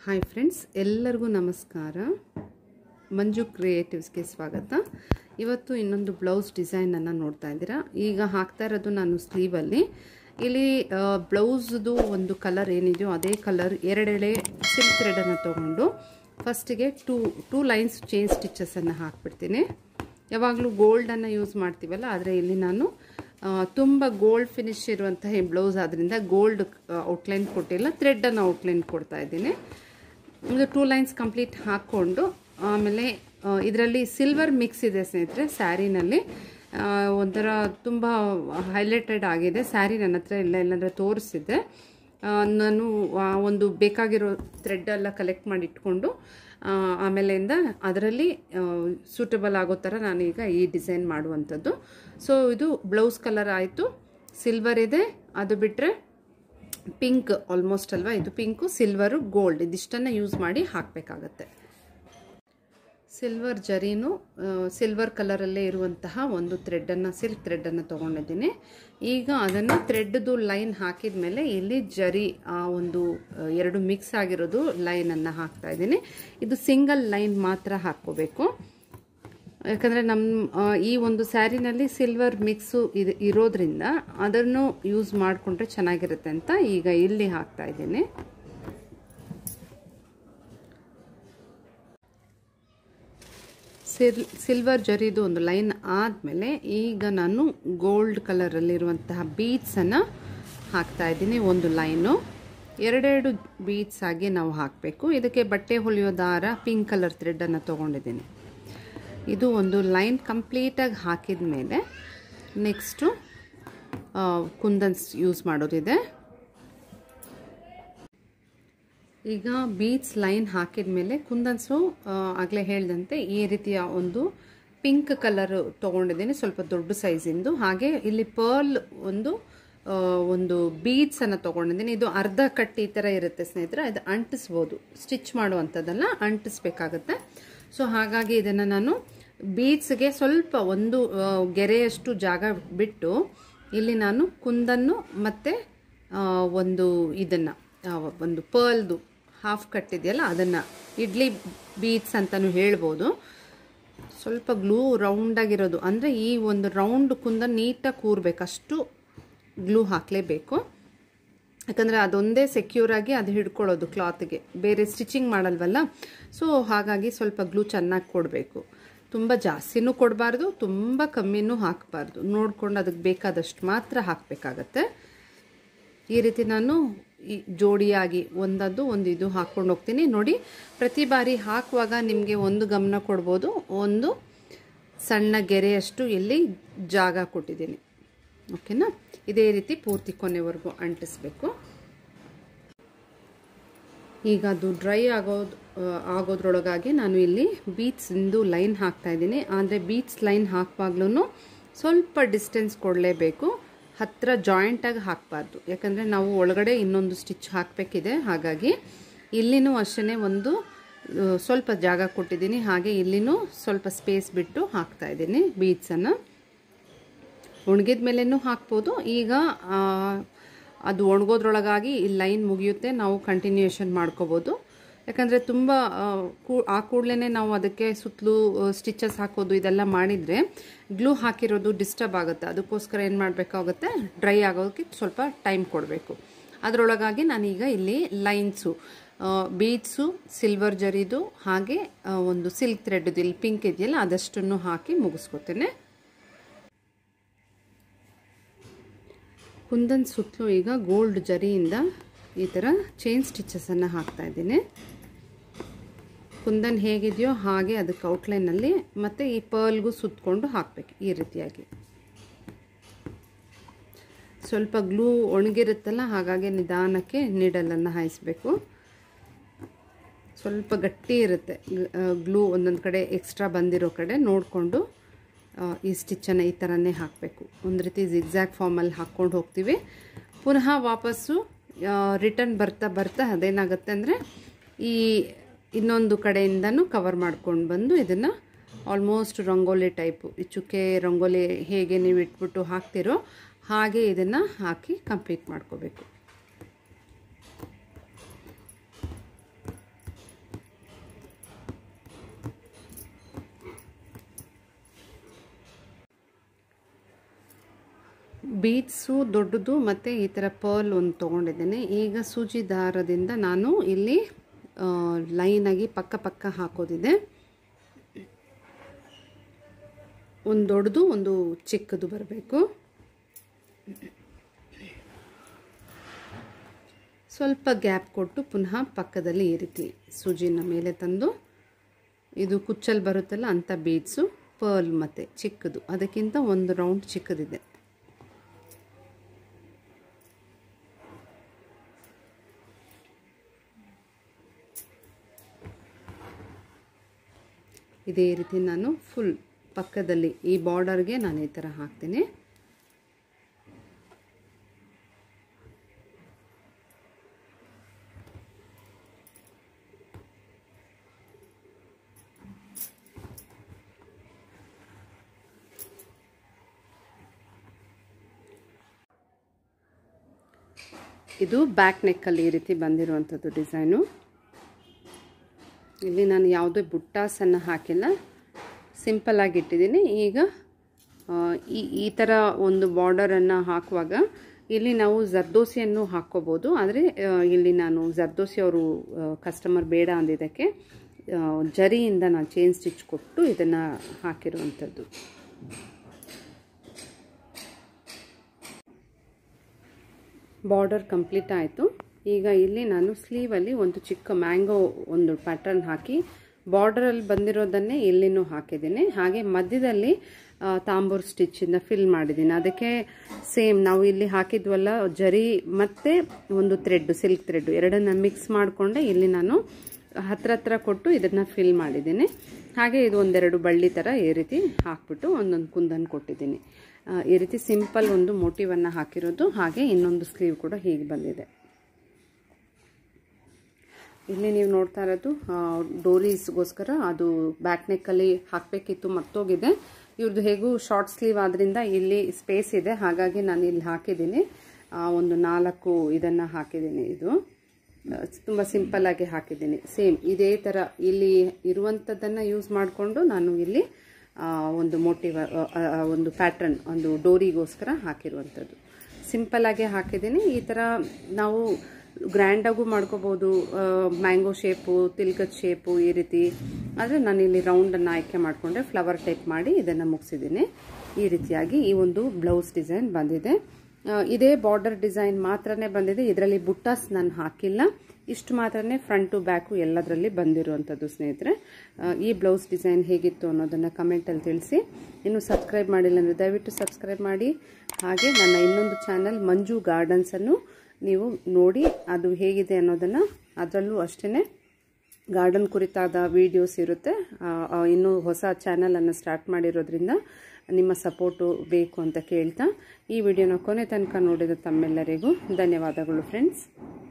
hi friends ಎಲ್ಲರಿಗೂ ನಮಸ್ಕಾರ ಮಂಜು ಕ್ರಿಯೇಟಿವ್ಸ್ಗೆ ಸ್ವಾಗತ ಇವತ್ತು ಇನ್ನೊಂದು ಬ್ಲೌಸ್ ಡಿಸೈನನ್ನು ನೋಡ್ತಾ ಇದ್ದೀರಾ ಈಗ ಹಾಕ್ತಾ ಇರೋದು ನಾನು ಸ್ಲೀವಲ್ಲಿ ಇಲ್ಲಿ ಬ್ಲೌಸ್ದು ಒಂದು ಕಲರ್ ಏನಿದೆಯೋ ಅದೇ ಕಲರ್ ಎರಡೆಳೆ ಸಿಲ್ಕ್ ಥ್ರೆಡನ್ನು ತೊಗೊಂಡು ಫಸ್ಟಿಗೆ ಟೂ ಟೂ ಲೈನ್ಸ್ ಚೈನ್ ಸ್ಟಿಚಸನ್ನು ಹಾಕ್ಬಿಡ್ತೀನಿ ಯಾವಾಗಲೂ ಗೋಲ್ಡನ್ನು ಯೂಸ್ ಮಾಡ್ತೀವಲ್ಲ ಆದರೆ ಇಲ್ಲಿ ನಾನು ತುಂಬ ಗೋಲ್ಡ್ ಫಿನಿಶ್ ಇರುವಂತಹ ಬ್ಲೌಸ್ ಆದ್ದರಿಂದ ಗೋಲ್ಡ್ ಔಟ್ಲೈನ್ ಕೊಟ್ಟಿಲ್ಲ ಥ್ರೆಡನ್ನು ಔಟ್ಲೈನ್ ಕೊಡ್ತಾ ಇದ್ದೀನಿ ಇದು ಟೂ ಲೈನ್ಸ್ ಕಂಪ್ಲೀಟ್ ಹಾಕ್ಕೊಂಡು ಆಮೇಲೆ ಇದರಲ್ಲಿ ಸಿಲ್ವರ್ ಮಿಕ್ಸ್ ಇದೆ ಸ್ನೇಹಿತರೆ ಸ್ಯಾರಿನಲ್ಲಿ ಒಂಥರ ತುಂಬ ಹೈಲೈಟೆಡ್ ಆಗಿದೆ ಸ್ಯಾರಿ ನನ್ನ ಹತ್ರ ಇಲ್ಲ ಇಲ್ಲಾಂದರೆ ತೋರಿಸಿದ್ದೆ ನಾನು ಒಂದು ಬೇಕಾಗಿರೋ ಥ್ರೆಡ್ ಎಲ್ಲ ಕಲೆಕ್ಟ್ ಮಾಡಿ ಇಟ್ಕೊಂಡು ಆಮೇಲೆಯಿಂದ ಅದರಲ್ಲಿ ಸೂಟಬಲ್ ಆಗೋ ಥರ ನಾನೀಗ ಈ ಡಿಸೈನ್ ಮಾಡುವಂಥದ್ದು ಸೊ ಇದು ಬ್ಲೌಸ್ ಕಲರ್ ಆಯಿತು ಸಿಲ್ವರ್ ಇದೆ ಅದು ಬಿಟ್ಟರೆ ಪಿಂಕ್ ಆಲ್ಮೋಸ್ಟ್ ಅಲ್ವಾ ಇದು ಪಿಂಕು ಸಿಲ್ವರು ಗೋಲ್ಡ್ ಇದಿಷ್ಟನ್ನು ಯೂಸ್ ಮಾಡಿ ಹಾಕಬೇಕಾಗತ್ತೆ ಸಿಲ್ವರ್ ಜರೀನು ಸಿಲ್ವರ್ ಕಲರಲ್ಲೇ ಇರುವಂತಹ ಒಂದು ಥ್ರೆಡನ್ನು ಸಿಲ್ಕ್ ಥ್ರೆಡನ್ನು ತೊಗೊಂಡಿದ್ದೀನಿ ಈಗ ಅದನ್ನು ಥ್ರೆಡ್ದು ಲೈನ್ ಹಾಕಿದ ಮೇಲೆ ಇಲ್ಲಿ ಜರಿ ಆ ಒಂದು ಎರಡು ಮಿಕ್ಸ್ ಆಗಿರೋದು ಲೈನನ್ನು ಹಾಕ್ತಾ ಇದ್ದೀನಿ ಇದು ಸಿಂಗಲ್ ಲೈನ್ ಮಾತ್ರ ಹಾಕ್ಕೋಬೇಕು ಯಾಕಂದರೆ ನಮ್ಮ ಈ ಒಂದು ಸ್ಯಾರಿನಲ್ಲಿ ಸಿಲ್ವರ್ ಮಿಕ್ಸು ಇದು ಇರೋದ್ರಿಂದ ಅದನ್ನು ಯೂಸ್ ಮಾಡಿಕೊಂಡ್ರೆ ಚೆನ್ನಾಗಿರುತ್ತೆ ಅಂತ ಈಗ ಇಲ್ಲಿ ಹಾಕ್ತಾ ಇದ್ದೀನಿ ಸಿಲ್ ಸಿಲ್ವರ್ ಜರಿದು ಒಂದು ಲೈನ್ ಆದಮೇಲೆ ಈಗ ನಾನು ಗೋಲ್ಡ್ ಕಲರಲ್ಲಿರುವಂತಹ ಬೀಡ್ಸನ್ನು ಹಾಕ್ತಾ ಇದ್ದೀನಿ ಒಂದು ಲೈನು ಎರಡೆರಡು ಬೀಡ್ಸ್ ಆಗಿ ನಾವು ಹಾಕಬೇಕು ಇದಕ್ಕೆ ಬಟ್ಟೆ ಹೊಲಿಯೋ ದಾರ ಪಿಂಕ್ ಕಲರ್ ಥ್ರೆಡನ್ನು ತೊಗೊಂಡಿದ್ದೀನಿ ಇದು ಒಂದು ಲೈನ್ ಕಂಪ್ಲೀಟಾಗಿ ಹಾಕಿದ ಮೇಲೆ ನೆಕ್ಸ್ಟು ಕುಂದನ್ಸ್ ಯೂಸ್ ಮಾಡೋದಿದೆ ಈಗ ಬೀಡ್ಸ್ ಲೈನ್ ಹಾಕಿದ ಮೇಲೆ ಕುಂದನ್ಸು ಆಗಲೇ ಹೇಳಿದಂತೆ ಈ ರೀತಿಯ ಒಂದು ಪಿಂಕ್ ಕಲರ್ ತೊಗೊಂಡಿದ್ದೀನಿ ಸ್ವಲ್ಪ ದೊಡ್ಡ ಸೈಜಿಂದು ಹಾಗೆ ಇಲ್ಲಿ ಪರ್ಲ್ ಒಂದು ಒಂದು ಬೀಡ್ಸನ್ನು ತೊಗೊಂಡಿದ್ದೀನಿ ಇದು ಅರ್ಧ ಕಟ್ ಈ ಥರ ಇರುತ್ತೆ ಸ್ನೇಹಿತರೆ ಇದು ಅಂಟಿಸ್ಬೋದು ಸ್ಟಿಚ್ ಮಾಡುವಂಥದ್ದಲ್ಲ ಅಂಟಿಸ್ಬೇಕಾಗತ್ತೆ ಸೊ ಹಾಗಾಗಿ ಇದನ್ನು ನಾನು ಬೀಡ್ಸ್ಗೆ ಸ್ವಲ್ಪ ಒಂದು ಗೆರೆಯಷ್ಟು ಜಾಗ ಬಿಟ್ಟು ಇಲ್ಲಿ ನಾನು ಕುಂದನ್ನು ಮತ್ತು ಒಂದು ಇದನ್ನು ಒಂದು ಪರ್ಲ್ದು ಹಾಫ್ ಕಟ್ಟಿದೆಯಲ್ಲ ಅದನ್ನು ಇಡ್ಲಿ ಬೀಡ್ಸ್ ಅಂತಲೂ ಹೇಳ್ಬೋದು ಸ್ವಲ್ಪ ಗ್ಲೂ ರೌಂಡಾಗಿರೋದು ಅಂದರೆ ಈ ಒಂದು ರೌಂಡ್ ಕುಂದ ನೀಟಾಗಿ ಕೂರ್ಬೇಕು ಅಷ್ಟು ಗ್ಲೂ ಹಾಕಲೇಬೇಕು ಯಾಕಂದರೆ ಅದೊಂದೇ ಸೆಕ್ಯೂರಾಗಿ ಅದು ಹಿಡ್ಕೊಳ್ಳೋದು ಕ್ಲಾತ್ಗೆ ಬೇರೆ ಸ್ಟಿಚಿಂಗ್ ಮಾಡಲ್ವಲ್ಲ ಸೊ ಹಾಗಾಗಿ ಸ್ವಲ್ಪ ಗ್ಲೂ ಚೆನ್ನಾಗಿ ಕೊಡಬೇಕು ತುಂಬ ಜಾಸ್ತಿನೂ ಕೊಡಬಾರ್ದು ತುಂಬ ಕಮ್ಮಿನೂ ಹಾಕಬಾರ್ದು ನೋಡ್ಕೊಂಡು ಅದಕ್ಕೆ ಬೇಕಾದಷ್ಟು ಮಾತ್ರ ಹಾಕಬೇಕಾಗತ್ತೆ ಈ ರೀತಿ ನಾನು ಈ ಜೋಡಿಯಾಗಿ ಒಂದದ್ದು ಒಂದು ಇದು ಹಾಕ್ಕೊಂಡು ಹೋಗ್ತೀನಿ ನೋಡಿ ಪ್ರತಿ ಬಾರಿ ಹಾಕುವಾಗ ನಿಮಗೆ ಒಂದು ಗಮನ ಕೊಡ್ಬೋದು ಒಂದು ಸಣ್ಣ ಗೆರೆಯಷ್ಟು ಇಲ್ಲಿ ಜಾಗ ಕೊಟ್ಟಿದ್ದೀನಿ ಓಕೆನಾ ಇದೇ ರೀತಿ ಪೂರ್ತಿ ಕೊನೆವರೆಗೂ ಅಂಟಿಸ್ಬೇಕು ಈಗ ಅದು ಡ್ರೈ ಆಗೋದು ಆಗೋದ್ರೊಳಗಾಗಿ ನಾನು ಇಲ್ಲಿ ಬೀಟ್ಸಿಂದು ಲೈನ್ ಹಾಕ್ತಾ ಇದ್ದೀನಿ ಅಂದರೆ ಬೀಟ್ಸ್ ಲೈನ್ ಹಾಕುವಾಗ್ಲೂ ಸ್ವಲ್ಪ ಡಿಸ್ಟೆನ್ಸ್ ಕೊಡಲೇಬೇಕು ಹತ್ತಿರ ಜಾಯಿಂಟಾಗಿ ಹಾಕಬಾರ್ದು ಯಾಕಂದರೆ ನಾವು ಒಳಗಡೆ ಇನ್ನೊಂದು ಸ್ಟಿಚ್ ಹಾಕಬೇಕಿದೆ ಹಾಗಾಗಿ ಇಲ್ಲಿನೂ ಅಷ್ಟೇ ಒಂದು ಸ್ವಲ್ಪ ಜಾಗ ಕೊಟ್ಟಿದ್ದೀನಿ ಹಾಗೆ ಇಲ್ಲಿನೂ ಸ್ವಲ್ಪ ಸ್ಪೇಸ್ ಬಿಟ್ಟು ಹಾಕ್ತಾ ಇದ್ದೀನಿ ಬೀಡ್ಸನ್ನು ಒಣಗಿದ ಮೇಲೇನೂ ಹಾಕ್ಬೋದು ಈಗ ಅದು ಒಣಗೋದ್ರೊಳಗಾಗಿ ಈ ಲೈನ್ ಮುಗಿಯುತ್ತೆ ನಾವು ಕಂಟಿನ್ಯೂಷನ್ ಮಾಡ್ಕೋಬೋದು ಯಾಕಂದರೆ ತುಂಬ ಕೂ ಆ ಕೂಡಲೇ ನಾವು ಅದಕ್ಕೆ ಸುತ್ತಲೂ ಸ್ಟಿಚಸ್ ಹಾಕೋದು ಇದೆಲ್ಲ ಮಾಡಿದರೆ ಗ್ಲೂ ಹಾಕಿರೋದು ಡಿಸ್ಟರ್ಬ್ ಆಗುತ್ತೆ ಅದಕ್ಕೋಸ್ಕರ ಏನು ಮಾಡಬೇಕಾಗುತ್ತೆ ಡ್ರೈ ಆಗೋದಕ್ಕೆ ಸ್ವಲ್ಪ ಟೈಮ್ ಕೊಡಬೇಕು ಅದರೊಳಗಾಗಿ ನಾನೀಗ ಇಲ್ಲಿ ಲೈನ್ಸು ಬೀಡ್ಸು ಸಿಲ್ವರ್ ಜರಿದು ಹಾಗೆ ಒಂದು ಸಿಲ್ಕ್ ಥ್ರೆಡ್ದು ಇಲ್ಲಿ ಪಿಂಕ್ ಇದೆಯಲ್ಲ ಅದಷ್ಟನ್ನು ಹಾಕಿ ಮುಗಿಸ್ಕೊತೇನೆ ಕುಂದನ್ ಸುತ್ತಲೂ ಈಗ ಗೋಲ್ಡ್ ಜರಿಯಿಂದ ಈ ಥರ ಚೈನ್ ಸ್ಟಿಚಸನ್ನು ಹಾಕ್ತಾ ಇದ್ದೀನಿ ಕುಂದನ್ ಹೇಗಿದೆಯೋ ಹಾಗೆ ಅದಕ್ಕೆ ಔಟ್ಲೈನಲ್ಲಿ ಮತ್ತು ಈ ಪರ್ಲ್ಗೂ ಸುತ್ತಕೊಂಡು ಹಾಕಬೇಕು ಈ ರೀತಿಯಾಗಿ ಸ್ವಲ್ಪ ಗ್ಲೂ ಒಣಗಿರುತ್ತಲ್ಲ ಹಾಗಾಗಿ ನಿಧಾನಕ್ಕೆ ನೀಡಲನ್ನು ಹಾಯಿಸ್ಬೇಕು ಸ್ವಲ್ಪ ಗಟ್ಟಿ ಇರುತ್ತೆ ಗ್ಲೂ ಒಂದೊಂದು ಕಡೆ ಎಕ್ಸ್ಟ್ರಾ ಬಂದಿರೋ ಕಡೆ ನೋಡಿಕೊಂಡು ಈ ಸ್ಟಿಚ್ಚನ್ನು ಈ ಥರನೇ ಹಾಕಬೇಕು ಒಂದು ರೀತಿ ಜಿಗ್ಜ್ಯಾಕ್ ಫಾರ್ಮಲ್ಲಿ ಹಾಕ್ಕೊಂಡು ಹೋಗ್ತೀವಿ ಪುನಃ ವಾಪಸ್ಸು ರಿಟರ್ನ್ ಬರ್ತಾ ಬರ್ತಾ ಅದೇನಾಗುತ್ತೆ ಅಂದರೆ ಈ ಇನ್ನೊಂದು ಕಡೆಯಿಂದನೂ ಕವರ್ ಮಾಡ್ಕೊಂಡು ಬಂದು ಇದನ್ನು ಆಲ್ಮೋಸ್ಟ್ ರಂಗೋಲಿ ಟೈಪು ಈ ಚುಕ್ಕೆ ರಂಗೋಲಿ ಹೇಗೆ ನೀವು ಇಟ್ಬಿಟ್ಟು ಹಾಕ್ತಿರೋ ಹಾಗೆ ಇದನ್ನು ಹಾಕಿ ಕಂಪ್ಲೀಟ್ ಮಾಡ್ಕೋಬೇಕು ಬೀಡ್ಸು ದೊಡ್ಡದು ಮತ್ತು ಈ ಥರ ಪರ್ಲ್ ಒಂದು ತೊಗೊಂಡಿದ್ದೇನೆ ಈಗ ಸೂಜಿ ದಾರದಿಂದ ನಾನು ಇಲ್ಲಿ ಲೈನಾಗಿ ಪಕ್ಕ ಪಕ್ಕ ಹಾಕೋದಿದೆ ಒಂದು ದೊಡ್ಡದು ಒಂದು ಚಿಕ್ಕದು ಬರಬೇಕು ಸ್ವಲ್ಪ ಗ್ಯಾಪ್ ಕೊಟ್ಟು ಪುನಃ ಪಕ್ಕದಲ್ಲಿ ಈ ರೀತಿ ಸೂಜಿನ ಮೇಲೆ ತಂದು ಇದು ಕುಚ್ಚಲ್ಲಿ ಬರುತ್ತಲ್ಲ ಅಂಥ ಬೀಡ್ಸು ಪರ್ಲ್ ಮತ್ತು ಚಿಕ್ಕದು ಅದಕ್ಕಿಂತ ಒಂದು ರೌಂಡ್ ಚಿಕ್ಕದಿದೆ ಇದೇ ರೀತಿ ನಾನು ಫುಲ್ ಪಕ್ಕದಲ್ಲಿ ಈ ಬಾರ್ಡರ್ಗೆ ನಾನು ಈ ಥರ ಹಾಕ್ತೀನಿ ಇದು ಬ್ಯಾಕ್ ನೆಕ್ಕಲ್ಲಿ ಈ ರೀತಿ ಬಂದಿರುವಂಥದ್ದು ಡಿಸೈನು ಇಲ್ಲಿ ನಾನು ಯಾವುದೇ ಬುಟ್ಟಾಸನ್ನು ಹಾಕಿಲ್ಲ ಸಿಂಪಲ್ಲಾಗಿ ಇಟ್ಟಿದ್ದೀನಿ ಈಗ ಈ ಈ ಥರ ಒಂದು ಬಾರ್ಡರನ್ನು ಹಾಕುವಾಗ ಇಲ್ಲಿ ನಾವು ಜರ್ದೋಸಿಯನ್ನು ಹಾಕ್ಕೋಬೋದು ಆದರೆ ಇಲ್ಲಿ ನಾನು ಜರ್ದೋಸಿ ಅವರು ಕಸ್ಟಮರ್ ಬೇಡ ಅಂದಿದ್ದಕ್ಕೆ ಜರಿಯಿಂದ ನಾನು ಚೈನ್ ಸ್ಟಿಚ್ ಕೊಟ್ಟು ಇದನ್ನು ಹಾಕಿರುವಂಥದ್ದು ಬಾರ್ಡರ್ ಕಂಪ್ಲೀಟ್ ಆಯಿತು ಈಗ ಇಲ್ಲಿ ನಾನು ಸ್ಲೀವಲ್ಲಿ ಒಂದು ಚಿಕ್ಕ ಮ್ಯಾಂಗೋ ಒಂದು ಪ್ಯಾಟರ್ನ್ ಹಾಕಿ ಬಾರ್ಡರಲ್ಲಿ ಬಂದಿರೋದನ್ನೇ ಇಲ್ಲಿನೂ ಹಾಕಿದ್ದೀನಿ ಹಾಗೆ ಮಧ್ಯದಲ್ಲಿ ತಾಂಬೂರ್ ಸ್ಟಿಚ್ಚಿಂದ ಫಿಲ್ ಮಾಡಿದ್ದೀನಿ ಅದಕ್ಕೆ ಸೇಮ್ ನಾವು ಇಲ್ಲಿ ಹಾಕಿದ್ವಲ್ಲ ಜರಿ ಮತ್ತು ಒಂದು ಥ್ರೆಡ್ ಸಿಲ್ಕ್ ಥ್ರೆಡ್ ಎರಡನ್ನ ಮಿಕ್ಸ್ ಮಾಡಿಕೊಂಡೆ ಇಲ್ಲಿ ನಾನು ಹತ್ರ ಹತ್ರ ಕೊಟ್ಟು ಇದನ್ನು ಫಿಲ್ ಮಾಡಿದ್ದೀನಿ ಹಾಗೆ ಇದು ಒಂದೆರಡು ಬಳ್ಳಿ ಥರ ಈ ರೀತಿ ಹಾಕ್ಬಿಟ್ಟು ಒಂದೊಂದು ಕುಂದನ್ ಕೊಟ್ಟಿದ್ದೀನಿ ಈ ರೀತಿ ಸಿಂಪಲ್ ಒಂದು ಮೋಟಿವನ್ನು ಹಾಕಿರೋದು ಹಾಗೆ ಇನ್ನೊಂದು ಸ್ಲೀವ್ ಕೂಡ ಹೀಗೆ ಬಂದಿದೆ ಇಲ್ಲಿ ನೀವು ನೋಡ್ತಾ ಇರೋದು ಡೋರೀಸ್ಗೋಸ್ಕರ ಅದು ಬ್ಯಾಕ್ ನೆಕ್ಕಲ್ಲಿ ಹಾಕಬೇಕಿತ್ತು ಮರ್ತೋಗಿದೆ ಇವ್ರದ್ದು ಹೇಗೂ ಶಾರ್ಟ್ ಸ್ಲೀವ್ ಆದ್ದರಿಂದ ಇಲ್ಲಿ ಸ್ಪೇಸ್ ಇದೆ ಹಾಗಾಗಿ ನಾನು ಇಲ್ಲಿ ಹಾಕಿದ್ದೀನಿ ಒಂದು ನಾಲ್ಕು ಇದನ್ನು ಹಾಕಿದ್ದೀನಿ ಇದು ತುಂಬ ಸಿಂಪಲ್ಲಾಗಿ ಹಾಕಿದ್ದೀನಿ ಸೇಮ್ ಇದೇ ಥರ ಇಲ್ಲಿ ಇರುವಂಥದ್ದನ್ನು ಯೂಸ್ ಮಾಡಿಕೊಂಡು ನಾನು ಇಲ್ಲಿ ಒಂದು ಮೋಟಿವ್ ಒಂದು ಪ್ಯಾಟ್ರನ್ ಒಂದು ಡೋರಿಗೋಸ್ಕರ ಹಾಕಿರುವಂಥದ್ದು ಸಿಂಪಲ್ಲಾಗಿ ಹಾಕಿದ್ದೀನಿ ಈ ಥರ ನಾವು ಗ್ರ್ಯಾಂಡಾಗೂ ಮಾಡ್ಕೋಬೋದು ಮ್ಯಾಂಗೋ ಶೇಪು ತಿಲ್ಕದ ಶೇಪು ಈ ರೀತಿ ಆದರೆ ನಾನು ಇಲ್ಲಿ ರೌಂಡನ್ನು ಆಯ್ಕೆ ಮಾಡಿಕೊಂಡೆ ಫ್ಲವರ್ ಟೈಪ್ ಮಾಡಿ ಇದನ್ನು ಮುಗಿಸಿದ್ದೀನಿ ಈ ರೀತಿಯಾಗಿ ಈ ಒಂದು ಬ್ಲೌಸ್ ಡಿಸೈನ್ ಬಂದಿದೆ ಇದೇ ಬಾರ್ಡರ್ ಡಿಸೈನ್ ಮಾತ್ರನೇ ಬಂದಿದೆ ಇದರಲ್ಲಿ ಬುಟ್ಟಾಸ್ ನಾನು ಹಾಕಿಲ್ಲ ಇಷ್ಟು ಮಾತ್ರನೇ ಫ್ರಂಟು ಬ್ಯಾಕು ಎಲ್ಲದರಲ್ಲಿ ಬಂದಿರುವಂಥದ್ದು ಸ್ನೇಹಿತರೆ ಈ ಬ್ಲೌಸ್ ಡಿಸೈನ್ ಹೇಗಿತ್ತು ಅನ್ನೋದನ್ನು ಕಮೆಂಟಲ್ಲಿ ತಿಳಿಸಿ ಇನ್ನೂ ಸಬ್ಸ್ಕ್ರೈಬ್ ಮಾಡಿಲ್ಲ ಅಂದರೆ ದಯವಿಟ್ಟು ಸಬ್ಸ್ಕ್ರೈಬ್ ಮಾಡಿ ಹಾಗೆ ನನ್ನ ಇನ್ನೊಂದು ಚಾನಲ್ ಮಂಜು ಗಾರ್ಡನ್ಸನ್ನು ನೀವು ನೋಡಿ ಅದು ಹೇಗಿದೆ ಅನ್ನೋದನ್ನು ಅದರಲ್ಲೂ ಅಷ್ಟೇ ಗಾರ್ಡನ್ ಕುರಿತಾದ ವಿಡಿಯೋಸ್ ಇರುತ್ತೆ ಇನ್ನೂ ಹೊಸ ಚಾನಲನ್ನು ಸ್ಟಾರ್ಟ್ ಮಾಡಿರೋದ್ರಿಂದ ನಿಮ್ಮ ಸಪೋರ್ಟು ಬೇಕು ಅಂತ ಕೇಳ್ತಾ ಈ ವಿಡಿಯೋನ ಕೊನೆ ತನಕ ನೋಡಿದ ತಮ್ಮೆಲ್ಲರಿಗೂ ಧನ್ಯವಾದಗಳು ಫ್ರೆಂಡ್ಸ್